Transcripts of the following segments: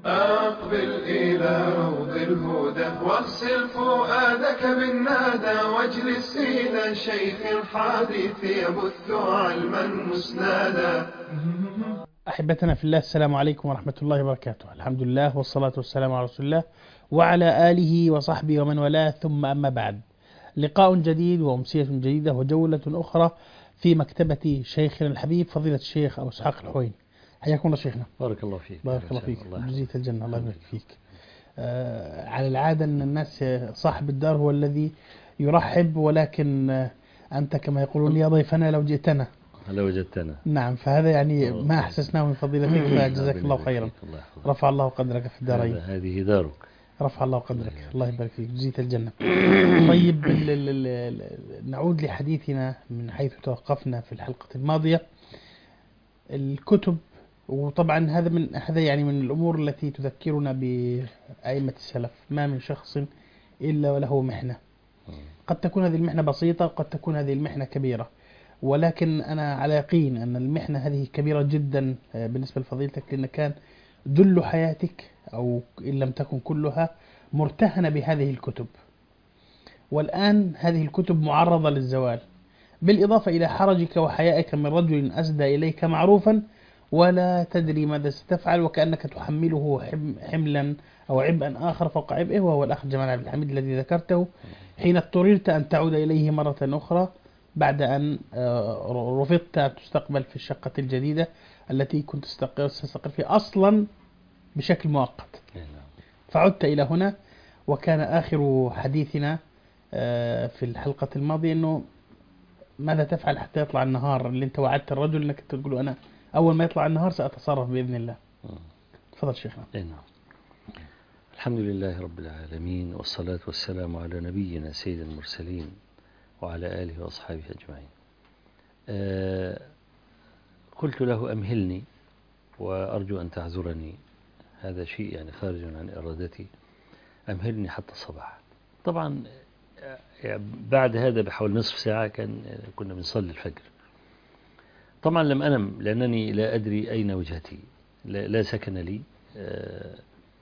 أقبل إلى روض الهدى واغسل فؤادك بالنادى واجلس إلى شيخ الحديث يبث علما مسنادا أحبتنا في الله السلام عليكم ورحمة الله وبركاته الحمد لله والصلاة والسلام على رسول الله وعلى آله وصحبه ومن والاه ثم أما بعد لقاء جديد وأمسية جديدة وجولة أخرى في مكتبة شيخنا الحبيب فضيلة الشيخ أبو إسحاق الحوين حياكم الله شيخنا بارك الله فيك بارك الله فيك الله جزية الجنة الله يبارك فيك آه على العادة أن الناس صاحب الدار هو الذي يرحب ولكن آه أنت كما يقولون يا ضيفنا لو جئتنا هلا وجدتنا نعم فهذا يعني ما أحسسناه من فضيلتك فجزاك الله خيرا الله يحفظك. رفع الله قدرك في الدارين هذا- هذه دارك رفع الله قدرك الله يبارك فيك جزيت الجنة طيب ال- ال- ال- ال- نعود لحديثنا من حيث توقفنا في الحلقة الماضية الكتب وطبعا هذا من هذا يعني من الأمور التي تذكرنا بأئمة السلف ما من شخص إلا وله محنة قد تكون هذه المحنة بسيطة وقد تكون هذه المحنة كبيرة ولكن أنا على يقين أن المحنة هذه كبيرة جدا آه، بالنسبة لفضيلتك لأن كان جل حياتك أو إن لم تكن كلها مرتهنة بهذه الكتب والآن هذه الكتب معرضة للزوال بالإضافة إلى حرجك وحيائك من رجل أسدى إليك معروفا ولا تدري ماذا ستفعل وكأنك تحمله حم- حملا أو عبئا آخر فوق عبئه وهو الأخ جمال عبد الحميد الذي ذكرته حين اضطررت أن تعود إليه مرة أخرى بعد أن آه، رفضت أن تستقبل في الشقة الجديدة التي كنت تستقر تستقر فيها أصلا بشكل مؤقت إيه نعم. فعدت إلى هنا وكان آخر حديثنا آه، في الحلقة الماضية أنه ماذا تفعل حتى يطلع النهار اللي أنت وعدت الرجل أنك تقول له أنا أول ما يطلع النهار سأتصرف بإذن الله مم. تفضل شيخنا إيه نعم. الحمد لله رب العالمين والصلاة والسلام على نبينا سيد المرسلين وعلى آله وأصحابه أجمعين آه قلت له أمهلني وأرجو أن تعذرني هذا شيء يعني خارج عن إرادتي أمهلني حتى الصباح طبعا آه، يعني بعد هذا بحوالي نصف ساعة كان آه، كنا بنصلي الفجر طبعا لم أنم لأنني لا أدري أين وجهتي لا, لا سكن لي آه،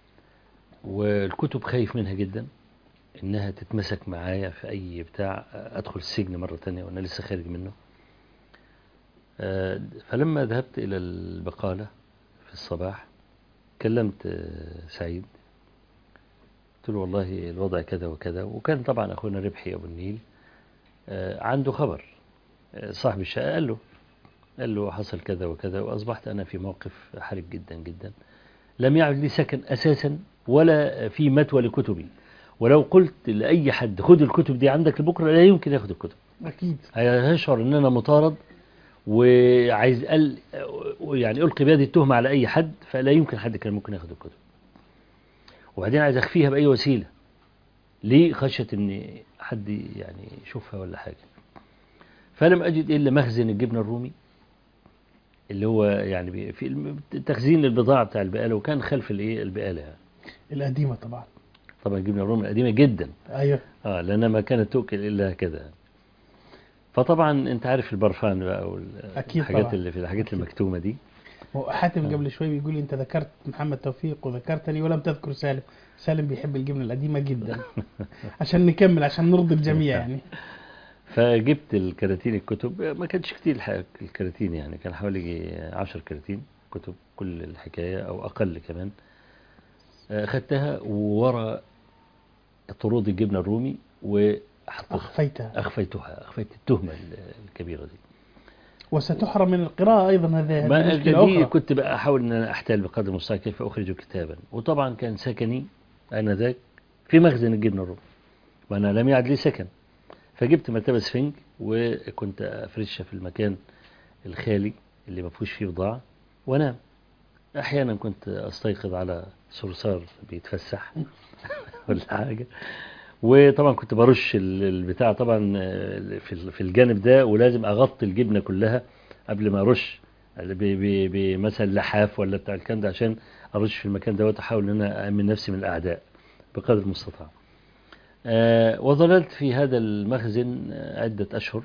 والكتب خايف منها جدا إنها تتمسك معايا في أي بتاع آه، أدخل السجن مرة تانية وأنا لسه خارج منه آه، فلما ذهبت إلى البقالة في الصباح كلمت آه، سعيد قلت له والله الوضع كذا وكذا وكان طبعا أخونا ربحي أبو النيل آه، عنده خبر آه، صاحب الشقة قال له قال له حصل كذا وكذا وأصبحت أنا في موقف حرج جدا جدا لم يعد لي سكن أساسا ولا في متوى لكتبي ولو قلت لأي حد خد الكتب دي عندك لبكرة لا يمكن ياخد الكتب أكيد هيشعر ان انا مطارد وعايز أل يعني القي بهذه التهمه على اي حد فلا يمكن حد كان ممكن ياخد الكتب وبعدين عايز اخفيها باي وسيله ليه خشيه ان حد يعني يشوفها ولا حاجه فلم اجد الا مخزن الجبنه الرومي اللي هو يعني بي- في الم- تخزين البضاعه بتاع البقاله وكان خلف الايه البقاله يعني. القديمة طبعا طبعا الجبنه الرومي قديمه جدا أيوه اه لانها ما كانت تؤكل الا كذا فطبعا انت عارف البرفان بقى أكيد والحاجات طبعا. اللي في الحاجات أكيد. المكتومه دي وحاتم قبل شوي بيقول لي أنت ذكرت محمد توفيق وذكرتني ولم تذكر سالم سالم بيحب الجبنة القديمة جدا عشان نكمل عشان نرضي الجميع يعني فجبت الكراتين الكتب ما كانش كتير الحقيقة الكراتين يعني كان حوالي عشر كراتين كتب كل الحكاية أو أقل كمان آه، خدتها وورا طرود الجبنة الرومي وحطيتها أخفيتها أخفيتها أخفيت التهمة الكبيرة دي وستحرم من القراءة أيضا هذه ما هذه مشكلة دي أخرى كنت بقى أحاول أن أنا أحتال بقدر المستطاع كيف أخرج كتابا وطبعا كان سكني آنذاك في مخزن الجبنة الرومي وأنا لم يعد لي سكن فجبت مرتبة سفنج وكنت أفرشها في المكان الخالي اللي ما فيهوش فيه بضاعة وأنام أحيانا كنت أستيقظ على صرصار بيتفسح ولا حاجة وطبعا كنت برش ال- البتاع طبعا آه، في ال- في الجانب ده ولازم أغطي الجبنة كلها قبل ما أرش ب- ب- بمثلا لحاف ولا بتاع الكلام ده عشان أرش في المكان دوت أحاول إن أنا أأمن نفسي من الأعداء بقدر المستطاع. آه، وظللت في هذا المخزن آه، عدة أشهر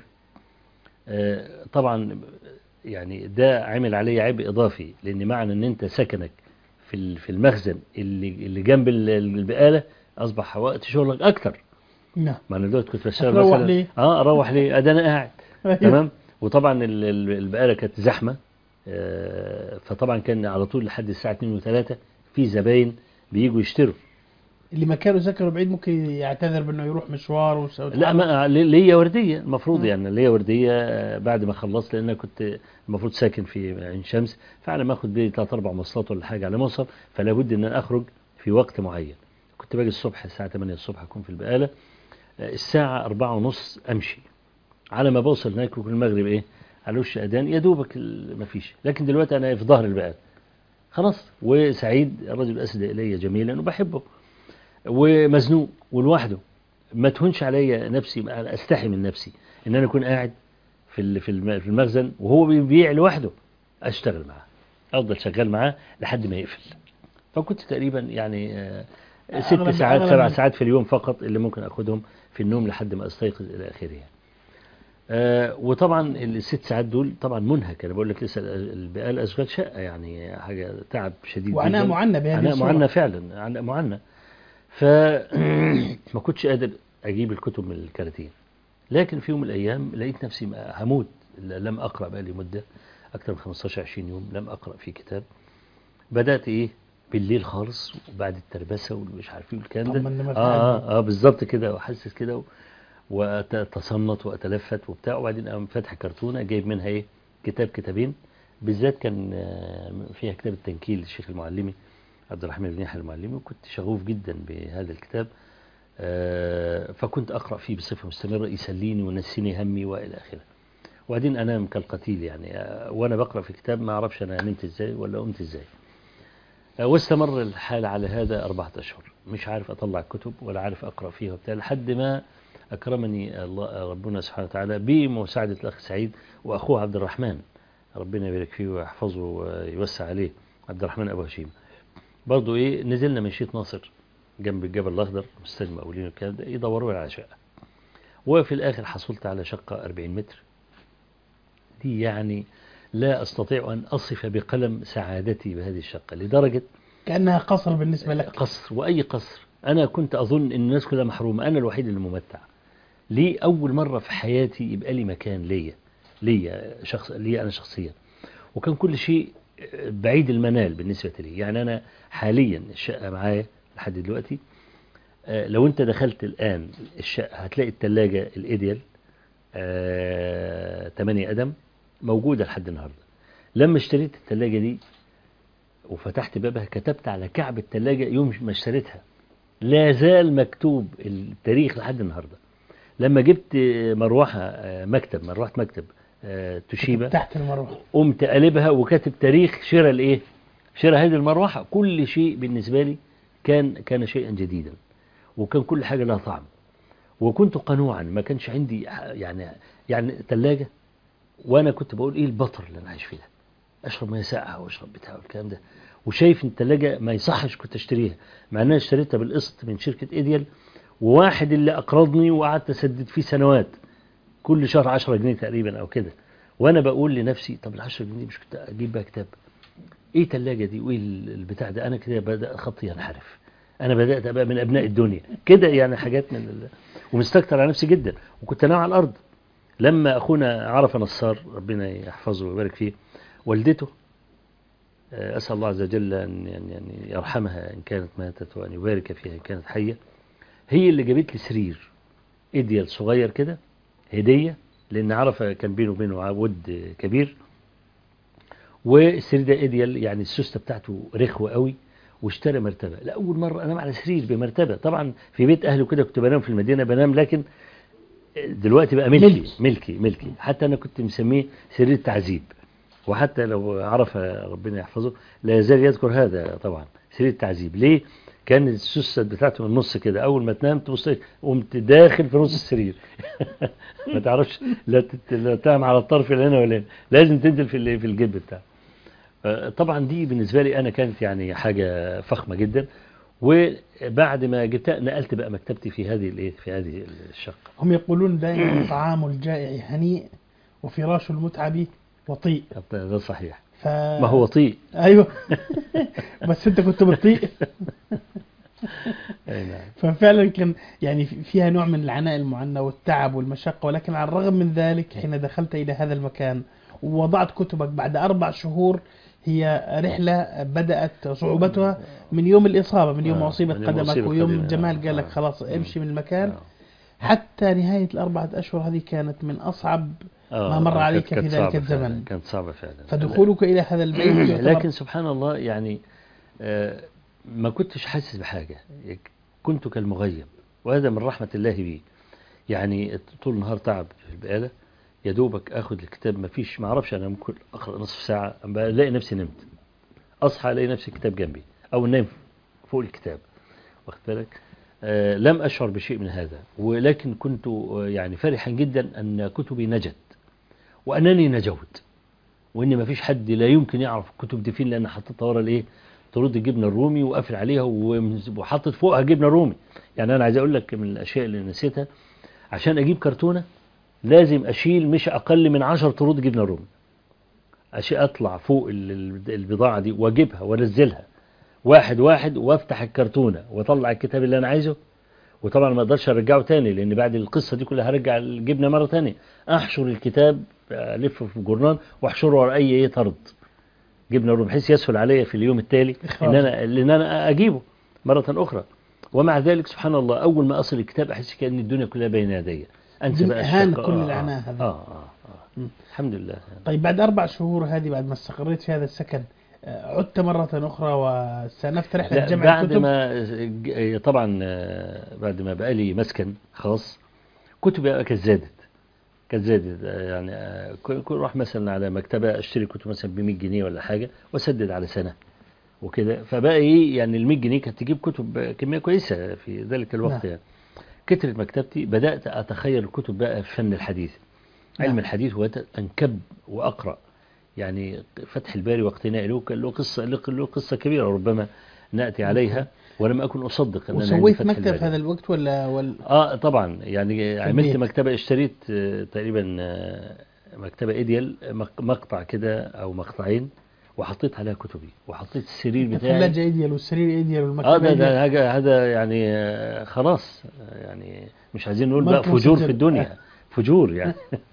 آه، طبعا يعني ده عمل علي عبء إضافي لأن معنى أن أنت سكنك في ال- في المخزن اللي اللي جنب ال- البقاله اصبح وقت شغلك اكتر نعم ما انا دلوقتي كنت بشتغل هتروح مثلا ليه؟ اه اروح ليه ادي انا قاعد أيوه. تمام وطبعا ال- ال- البقاله كانت زحمه آه، فطبعا كان على طول لحد الساعه 2 و3 في زباين بييجوا يشتروا اللي مكانه سكنه بعيد ممكن يعتذر بانه يروح مشوار وسوي لا ما لي- ليا ورديه المفروض مم. يعني ليا ورديه آه، بعد ما خلصت لان أنا كنت المفروض ساكن في عين شمس فعلى ما اخد بيه ثلاث اربع مواصلات ولا حاجه على ما اوصل فلا بد ان انا اخرج في وقت معين كنت باجي الصبح الساعه 8 الصبح اكون في البقاله آه، الساعه 4 ونص امشي على ما بوصل هناك يكون المغرب ايه على وش اذان يا دوبك ال- ما فيش لكن دلوقتي انا في ظهر البقاله خلاص وسعيد الرجل اسدى الي جميلا وبحبه ومزنوق ولوحده ما تهونش عليا نفسي أنا استحي من نفسي ان انا اكون قاعد في ال- في الم- في المخزن وهو بيبيع لوحده اشتغل معاه افضل شغال معاه لحد ما يقفل فكنت تقريبا يعني آه، ست أغلب- ساعات أغلب- سبع ساعات في اليوم فقط اللي ممكن اخدهم في النوم لحد ما استيقظ الى اخره يعني. آه، وطبعا الست ساعات دول طبعا منهك انا بقول لك لسه البقال اشغال شقه يعني حاجه تعب شديد وعناء جدا معنى بهذه عناء الصورة. معنى فعلا عناء معنى فما كنتش قادر اجيب الكتب من الكراتين لكن في يوم من الايام لقيت نفسي ما- هموت لم اقرا بقى لي مده اكثر من 15 20 يوم لم اقرا في كتاب بدات ايه بالليل خالص وبعد التربسه والمش عارف ايه والكلام ده طب ما إنما في اه قلبي. اه, آه بالظبط كده واحسس كده و- واتصنت واتلفت وبتاع وبعدين قام فاتح كرتونه جايب منها ايه كتاب كتابين بالذات كان آه، فيها كتاب التنكيل للشيخ المعلمي عبد الرحمن بن يحيى المعلمي وكنت شغوف جدا بهذا الكتاب آه، فكنت اقرا فيه بصفه مستمره يسليني وينسيني همي والى اخره وبعدين انام كالقتيل يعني آه، وانا بقرا في كتاب ما اعرفش انا نمت ازاي ولا قمت ازاي آه، واستمر الحال على هذا أربعة أشهر مش عارف أطلع كتب ولا عارف أقرأ فيها وبتاع لحد ما أكرمني الله ربنا سبحانه وتعالى بمساعدة الأخ سعيد وأخوه عبد الرحمن ربنا يبارك فيه ويحفظه ويوسع عليه عبد الرحمن أبو هشيم برضه إيه نزلنا من شيط ناصر جنب الجبل الأخضر مستشفى المقاولين والكلام ده يدوروا لي على شقة وفي الآخر حصلت على شقة 40 متر دي يعني لا أستطيع أن أصف بقلم سعادتي بهذه الشقة لدرجة كأنها قصر بالنسبة لك قصر وأي قصر أنا كنت أظن أن الناس كلها محرومة أنا الوحيد اللي ممتع ليه أول مرة في حياتي يبقى لي مكان ليا ليا شخص ليا أنا شخصيا وكان كل شيء بعيد المنال بالنسبة لي يعني أنا حاليا الشقة معايا لحد دلوقتي آه، لو أنت دخلت الآن الشقة هتلاقي التلاجة الإيديال آه، 8 قدم موجودة لحد النهاردة لما اشتريت التلاجة دي وفتحت بابها كتبت على كعب التلاجة يوم ما اشتريتها لا زال مكتوب التاريخ لحد النهاردة لما جبت مروحة آه، مكتب مروحة مكتب آه، توشيبا تحت المروحة قمت قلبها وكاتب تاريخ شراء الايه شراء هذه المروحة كل شيء بالنسبة لي كان كان شيئا جديدا وكان كل حاجة لها طعم وكنت قنوعا ما كانش عندي ح- يعني يعني ثلاجة وانا كنت بقول ايه البطر اللي انا عايش فيه ده اشرب ميه ساقعه واشرب بتاع والكلام ده وشايف ان الثلاجه ما يصحش كنت اشتريها مع ان انا اشتريتها بالقسط من شركه ايديال وواحد اللي اقرضني وقعدت اسدد فيه سنوات كل شهر 10 جنيه تقريبا او كده وانا بقول لنفسي طب ال 10 جنيه مش كنت اجيب بقى كتاب ايه الثلاجه دي وايه ال- البتاع ده انا كده بدا خطي ينحرف انا بدات ابقى من ابناء الدنيا كده يعني حاجات من ال... ومستكتر على نفسي جدا وكنت انام على الارض لما اخونا عرف نصار ربنا يحفظه ويبارك فيه والدته آه، اسال الله عز وجل ان يعني يعني يرحمها ان كانت ماتت وان يبارك فيها ان كانت حيه هي اللي جابت لي سرير ايديال صغير كده هديه لان عرفه كان بينه وبينه ود كبير والسرير ده ايديال يعني السوسته بتاعته رخوه قوي واشترى مرتبه لاول مره انام على سرير بمرتبه طبعا في بيت اهلي وكده كنت بنام في المدينه بنام لكن دلوقتي بقى ملكي ملكي. ملكي ملكي حتى انا كنت مسميه سرير التعذيب وحتى لو عرف ربنا يحفظه لا يزال يذكر هذا طبعا سرير التعذيب ليه كان السوسة بتاعته من النص كده اول ما تنام تبص قمت داخل في نص السرير ما تعرفش لا تت- لا تنام على الطرف اللي هنا ولا هنا لازم تنزل في ال- في الجيب بتاعه آه، طبعا دي بالنسبه لي انا كانت يعني حاجه فخمه جدا وبعد ما جبتها نقلت بقى مكتبتي في هذه الايه في هذه الشقه هم يقولون دائما طعام الجائع هنيء وفراش المتعب وطيء ده صحيح ف... ما هو طيء ايوه بس انت كنت بطيء أي نعم ففعلا كان يعني في- فيها نوع من العناء المعنى والتعب والمشقة ولكن على الرغم من ذلك حين دخلت إلى هذا المكان ووضعت كتبك بعد أربع شهور هي رحلة بدأت صعوبتها من يوم الإصابة من يوم آه، ما أصيبت من يوم قدمك أصيبت ويوم قدمي، جمال آه، قال لك آه. خلاص مم. امشي من المكان آه. حتى نهاية الأربعة أشهر هذه كانت من أصعب آه، ما مر كانت- عليك كانت في صعبة ذلك الزمن. فعلا، كانت صعبة فعلا فدخولك إلى هذا البيت يعتبر- لكن سبحان الله يعني آه، ما كنتش حاسس بحاجة كنت كالمغيب وهذا من رحمة الله بي يعني طول النهار تعب في البقالة يا دوبك اخد الكتاب ما فيش ما اعرفش انا ممكن اقرا نصف ساعة الاقي نفسي نمت اصحى الاقي نفسي الكتاب جنبي او نايم فوق الكتاب واخد بالك آه لم اشعر بشيء من هذا ولكن كنت آه، يعني فرحا جدا ان كتبي نجت وانني نجوت وان ما فيش حد لا يمكن يعرف الكتب دي فين لان حطيتها ورا الايه طرود الجبنه الرومي وقافل عليها ومز- وحاطط فوقها جبنه رومي يعني انا عايز اقول لك من الاشياء اللي نسيتها عشان اجيب كرتونه لازم اشيل مش اقل من 10 طرود جبنه رومي أشي اطلع فوق ال- ال- البضاعه دي واجيبها وانزلها واحد واحد وافتح الكرتونه واطلع الكتاب اللي انا عايزه وطبعا ما اقدرش ارجعه تاني لان بعد القصه دي كلها هرجع الجبنه مره تانية احشر الكتاب الفه في جورنال واحشره ورا اي ايه طرد جبنه رومي بحيث يسهل عليا في اليوم التالي إخراج. ان انا ان انا اجيبه مره اخرى ومع ذلك سبحان الله اول ما اصل الكتاب احس كان الدنيا كلها بين يدي انسى دي بقى أهان الشقة. كل آه، العناء آه, هذا. آه, آه, آه. م. الحمد لله طيب بعد أربع شهور هذه بعد ما استقريت في هذا السكن آه، عدت مرة أخرى واستأنفت رحلة لا جمع بعد الكتب ما ج- طبعا آه، بعد ما بقى لي مسكن خاص كتبي بقى كانت زادت كانت زادت آه، يعني آه، كل كل اروح مثلا على مكتبه اشتري كتب مثلا ب 100 جنيه ولا حاجه واسدد على سنه وكده فبقى ايه يعني ال 100 جنيه كانت تجيب كتب كميه كويسه في ذلك الوقت نعم. يعني كترت مكتبتي بدات اتخيل الكتب بقى في فن الحديث علم نعم. الحديث وانكب واقرا يعني فتح الباري واقتناء له كان له قصه له له قصه كبيره ربما ناتي عليها ولم اكن اصدق ان أنا عندي وسويت فتح مكتب الباري. في هذا الوقت ولا ولا اه طبعا يعني عملت البيت. مكتبه اشتريت آه، تقريبا آه، مكتبه ايديال مق- مقطع كده او مقطعين وحطيت عليها كتبي وحطيت السرير بتاعي الثلاجة ايديال والسرير ايديال والمكتب اه ده إيديال. ده هذا هذا يعني آه، خلاص آه، يعني مش عايزين نقول بقى مركز فجور سجل. في الدنيا فجور يعني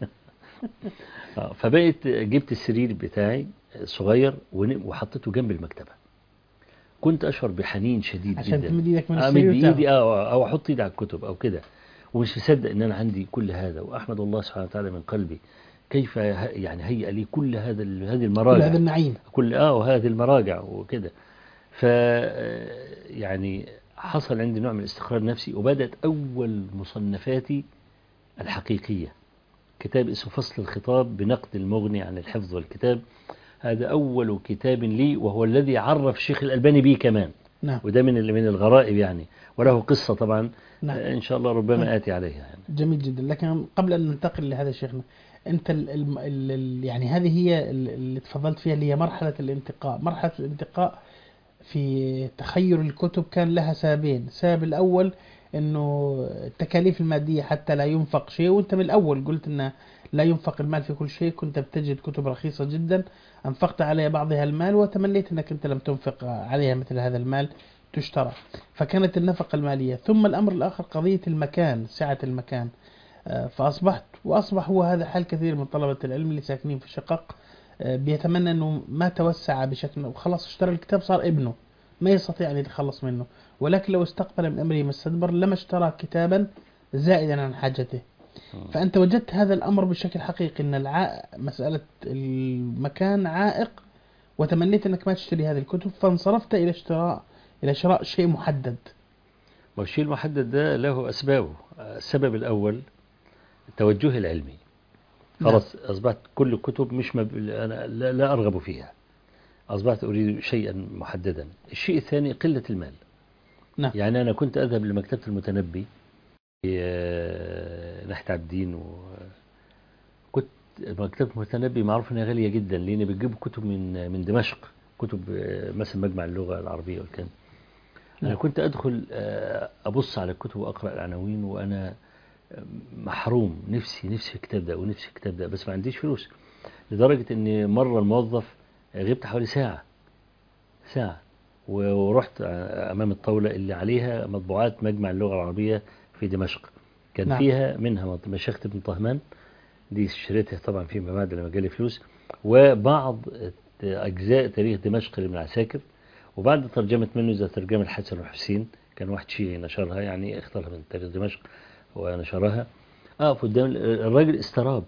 آه، فبقيت جبت السرير بتاعي صغير ون- وحطيته جنب المكتبه كنت اشعر بحنين شديد عشان جدا تمد ايدك من امد السرير وتاخد. ايدي اه او احط ايدي على الكتب او كده ومش مصدق ان انا عندي كل هذا واحمد الله سبحانه وتعالى من قلبي كيف ه- يعني هيأ لي كل هذا ال- هذه كل المراجع هذا النعيم كل اه وهذه المراجع وكده ف آه، يعني حصل عندي نوع من الاستقرار نفسي وبدأت أول مصنفاتي الحقيقية كتاب اسمه فصل الخطاب بنقد المغني عن الحفظ والكتاب هذا أول كتاب لي وهو الذي عرف الشيخ الألباني به كمان نعم وده من ال- من الغرائب يعني وله قصة طبعا نعم آه، إن شاء الله ربما آتي عليها يعني. جميل جدا لكن قبل ان ننتقل لهذا شيخنا انت ال ال ال ال يعني هذه هي ال- اللي تفضلت فيها اللي هي مرحله الانتقاء مرحله الانتقاء في تخير الكتب كان لها سببين السبب الاول انه التكاليف الماديه حتى لا ينفق شيء وانت من الاول قلت ان لا ينفق المال في كل شيء كنت بتجد كتب رخيصه جدا انفقت عليها بعضها المال وتمنيت انك انت لم تنفق عليها مثل هذا المال تشترى فكانت النفقه الماليه ثم الامر الاخر قضيه المكان سعه المكان آه، فأصبحت وأصبح هو هذا حال كثير من طلبة العلم اللي ساكنين في شقق آه، بيتمنى أنه ما توسع بشكل وخلاص اشترى الكتاب صار ابنه ما يستطيع أن يتخلص منه ولكن لو استقبل من أمره ما استدبر لما اشترى كتابا زائدا عن حاجته فأنت وجدت هذا الأمر بشكل حقيقي أن الع... مسألة المكان عائق وتمنيت أنك ما تشتري هذه الكتب فانصرفت إلى اشتراء إلى شراء شيء محدد والشيء المحدد ده له أسبابه السبب الأول التوجه العلمي نعم. خلاص أصبحت كل الكتب مش مب... أنا لا, لا أرغب فيها أصبحت أريد شيئا محددا الشيء الثاني قلة المال نعم. يعني أنا كنت أذهب لمكتبة المتنبي في آه، ناحية عابدين و كنت مكتبة المتنبي معروف إنها غالية جدا لأن بتجيب كتب من من دمشق كتب آه، مثلا مجمع اللغة العربية والكلام أنا نعم. كنت أدخل آه، أبص على الكتب وأقرأ العناوين وأنا محروم نفسي نفسي في الكتاب ده ونفسي في الكتاب ده بس ما عنديش فلوس لدرجة ان مرة الموظف غبت حوالي ساعة ساعة و- ورحت أمام الطاولة اللي عليها مطبوعات مجمع اللغة العربية في دمشق كان نعم. فيها منها مط- مشيخة ابن طهمان دي اشتريتها طبعا فيما بعد لما جالي فلوس وبعض أجزاء تاريخ دمشق لابن عساكر وبعد ترجمة منه إذا ترجمة الحسن والحسين كان واحد شيعي نشرها يعني اختارها من تاريخ دمشق ونشرها أقف قدام الراجل استراب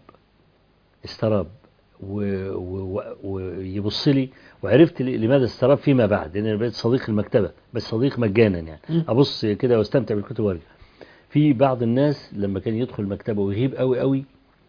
استراب و- و- و- ويبص لي وعرفت ل- لماذا استراب فيما بعد لان انا بقيت صديق المكتبه بس صديق مجانا يعني مم. ابص كده واستمتع بالكتب وارجع في بعض الناس لما كان يدخل المكتبه ويغيب قوي قوي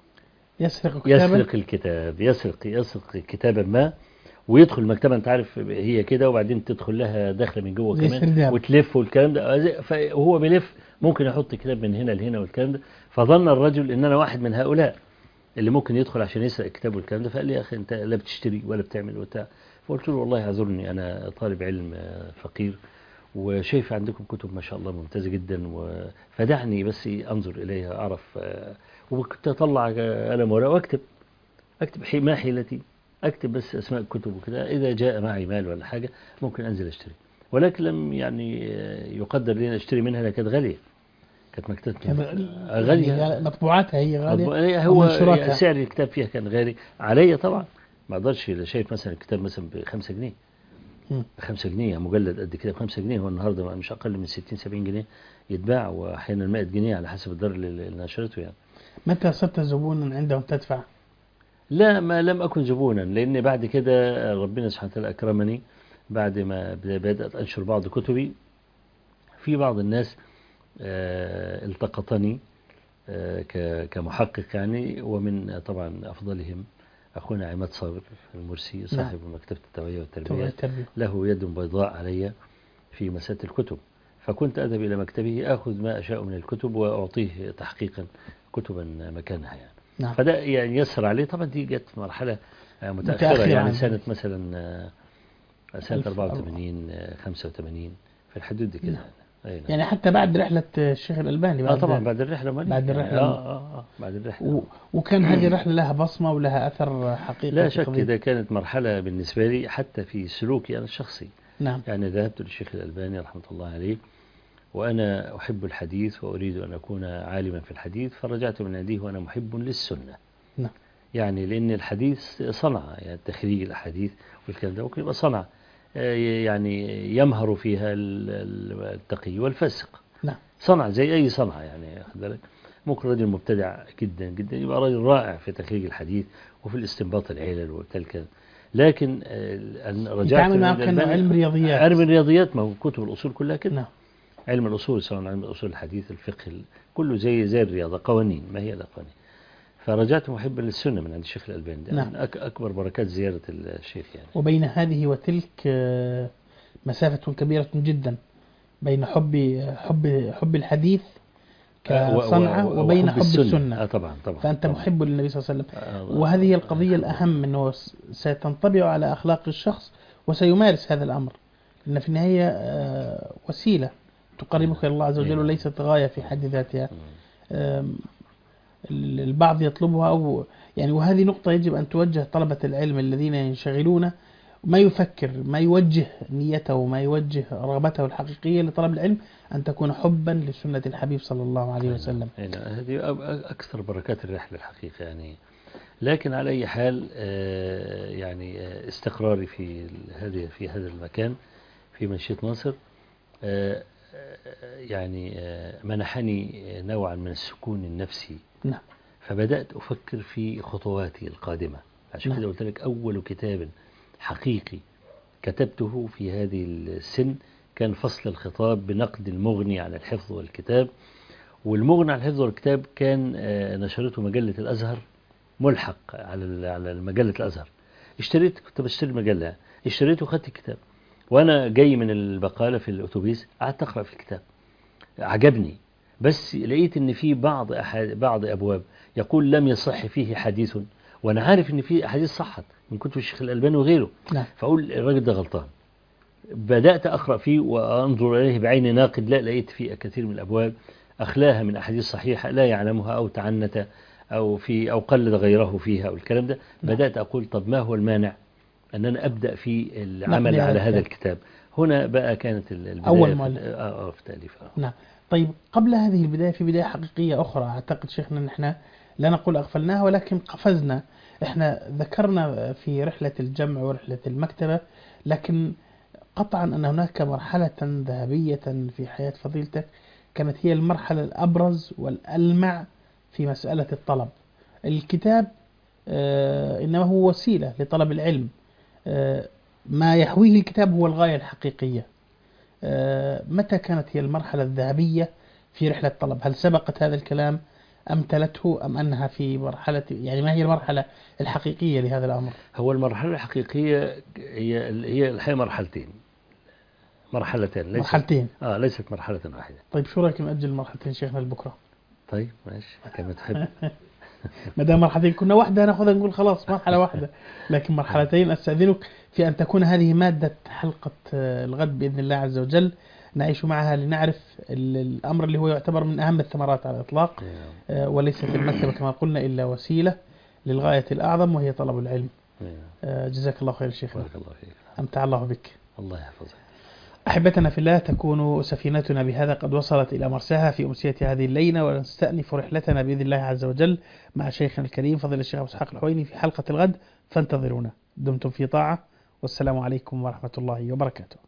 يسرق كتابا يسرق الكتاب يسرق يسرق كتابا ما ويدخل المكتبه انت عارف هي كده وبعدين تدخل لها داخله من جوه زي كمان سرداب. وتلف والكلام ده فهو بيلف ممكن يحط كتاب من هنا لهنا والكلام ده فظن الرجل ان انا واحد من هؤلاء اللي ممكن يدخل عشان يسرق الكتاب والكلام ده فقال لي يا اخي انت لا بتشتري ولا بتعمل وبتاع فقلت له والله اعذرني انا طالب علم آه، فقير وشايف عندكم كتب ما شاء الله ممتازه جدا و- فدعني بس انظر اليها اعرف آه، وكنت اطلع آه، قلم ورقه واكتب اكتب حي- ما حيلتي اكتب بس اسماء الكتب وكده اذا جاء معي مال ولا حاجه ممكن انزل اشتري ولكن لم يعني آه، يقدر لي ان اشتري منها لأنها كانت غاليه كانت مكتبه كان غاليه يعني مطبوعاتها هي غالية غالية هو ومنشوراتها. يعني سعر الكتاب فيها كان غالي عليا طبعا ما اقدرش إذا شايف مثلا الكتاب مثلا ب 5 جنيه مم. 5 جنيه مجلد قد كده ب 5 جنيه هو النهارده مش اقل من 60 70 جنيه يتباع واحيانا 100 جنيه على حسب الدار اللي اللي نشرته يعني متى صرت زبونا عندهم تدفع لا ما لم أكن زبونا لأن بعد كده ربنا سبحانه وتعالى أكرمني بعد ما بدأت أنشر بعض كتبي في بعض الناس آه، التقطني آه، ك- كمحقق يعني ومن طبعا أفضلهم أخونا عماد صابر المرسي صاحب مكتبة التوعية توعية والتربية التربية له يد بيضاء علي في مسألة الكتب فكنت أذهب إلى مكتبه أخذ ما أشاء من الكتب وأعطيه تحقيقا كتبا مكانها يعني نعم فده يعني يسر عليه طبعا دي جت في مرحلة آه، متأخرة متأخرة يعني عن سنة مثلا آه، سنة ألف 84 آه، 85 في الحدود دي كده نعم. أي نعم. يعني حتى بعد رحلة الشيخ الألباني اه بعد طبعا بعد الرحلة مالي. بعد الرحلة. اه اه اه بعد الرحلة و... وكان هذه الرحلة لها بصمة ولها أثر حقيقي لا في شك قضية- ده كانت مرحلة بالنسبة لي حتى في سلوكي أنا الشخصي نعم يعني ذهبت للشيخ الألباني رحمة الله عليه وأنا أحب الحديث وأريد أن أكون عالما في الحديث فرجعت من عنده وأنا محب للسنة نعم. يعني لأن الحديث صنعة يعني تخريج الأحاديث والكلام ده ممكن يبقى صنعة آه، يعني يمهر فيها ال- ال- التقي والفاسق نعم. صنعة زي أي صنعة يعني واخد بالك ممكن رجل مبتدع جدا جدا يبقى رجل رائع في تخريج الحديث وفي الاستنباط العلل وتلك لكن آه، أن رجعت يتعامل من معه كأنه الألباني- علم رياضيات علم الرياضيات ما هو كتب الأصول كلها كده نعم علم الأصول سواء علم الأصول الحديث الفقه ال- كله زي زي الرياضة قوانين ما هي إلا قوانين فرجعت محبا للسنة من عند الشيخ الألباني ده نعم. من أك أكبر بركات زيارة الشيخ يعني وبين هذه وتلك آه، مسافة كبيرة جدا بين حب حب حب الحديث آه، و- و- كصنعة و- وبين وحب حب آه السنة طبعا طبعا فأنت طبعا. محب للنبي صلى الله عليه وسلم آه، وهذه هي آه، القضية الأهم أنه س- ستنطبع على أخلاق الشخص وسيمارس هذا الأمر لأن في النهاية آه، وسيلة تقربك إلى الله عز وجل نعم. وليست غاية في حد ذاتها مم. آم، ال- البعض يطلبها أو يعني وهذه نقطة يجب أن توجه طلبة العلم الذين ينشغلون ما يفكر ما يوجه نيته ما يوجه رغبته الحقيقية لطلب العلم أن تكون حبا لسنة الحبيب صلى الله عليه وسلم أي نعم. هذه أ- أكثر بركات الرحلة الحقيقة يعني لكن على أي حال آه، يعني آه، استقراري في ال- هذه في هذا المكان في منشية ناصر آه، آه، يعني آه، منحني نوعا من السكون النفسي نعم فبدأت أفكر في خطواتي القادمة عشان نعم. كده قلت لك أول كتاب حقيقي كتبته في هذه السن كان فصل الخطاب بنقد المغني على الحفظ والكتاب والمغني على الحفظ والكتاب كان آه، نشرته مجلة الأزهر ملحق على ال- على مجلة الأزهر اشتريت كنت بشتري المجلة اشتريته وخدت الكتاب وأنا جاي من البقالة في الأتوبيس قعدت أقرأ في الكتاب عجبني بس لقيت ان في بعض أحد بعض ابواب يقول لم يصح فيه حديث وانا عارف ان في احاديث صحت من كتب الشيخ الالباني وغيره نعم فاقول الراجل ده غلطان بدات اقرا فيه وانظر اليه بعين ناقد لا لقيت فيه كثير من الابواب اخلاها من احاديث صحيحه لا يعلمها او تعنت او في او قلد غيره فيها او الكلام ده نعم. بدات اقول طب ما هو المانع أن أنا أبدأ في العمل نقل على هذا هذا الكتاب. الكتاب هنا بقى كانت ال- البداية أول في- مؤلف. آه آه في تأليف آه. نعم طيب قبل هذه البداية في بداية حقيقية أخرى أعتقد شيخنا نحن لا نقول أغفلناها ولكن قفزنا احنا ذكرنا في رحلة الجمع ورحلة المكتبة لكن قطعا أن هناك مرحلة ذهبية في حياة فضيلتك كانت هي المرحلة الأبرز والألمع في مسألة الطلب الكتاب آه، إنما هو وسيلة لطلب العلم آه، ما يحويه الكتاب هو الغاية الحقيقية آه، متى كانت هي المرحلة الذهبية في رحلة الطلب هل سبقت هذا الكلام أم تلته أم أنها في مرحلة يعني ما هي المرحلة الحقيقية لهذا الأمر هو المرحلة الحقيقية هي هي الحقيقة مرحلتين مرحلتين ليست مرحلتين آه ليست مرحلة واحدة طيب شو رأيك نأجل مرحلتين شيخنا لبكرة طيب ماشي كما تحب ما دام مرحلتين كنا واحدة ناخذها نقول خلاص مرحلة واحدة لكن مرحلتين أستأذنك في أن تكون هذه مادة حلقة آه، الغد بإذن الله عز وجل نعيش معها لنعرف ال- الأمر اللي هو يعتبر من أهم الثمرات على الإطلاق آه، وليست المكتبة كما قلنا إلا وسيلة للغاية الأعظم وهي طلب العلم آه، جزاك الله خير شيخنا بارك الله فيك أمتع الله بك الله يحفظك أحبتنا في الله تكون سفينتنا بهذا قد وصلت إلى مرساها في أمسية هذه الليلة ونستأنف رحلتنا بإذن الله عز وجل مع شيخنا الكريم فضيلة الشيخ أبو إسحاق الحويني في حلقة الغد فانتظرونا دمتم في طاعة والسلام عليكم ورحمة الله وبركاته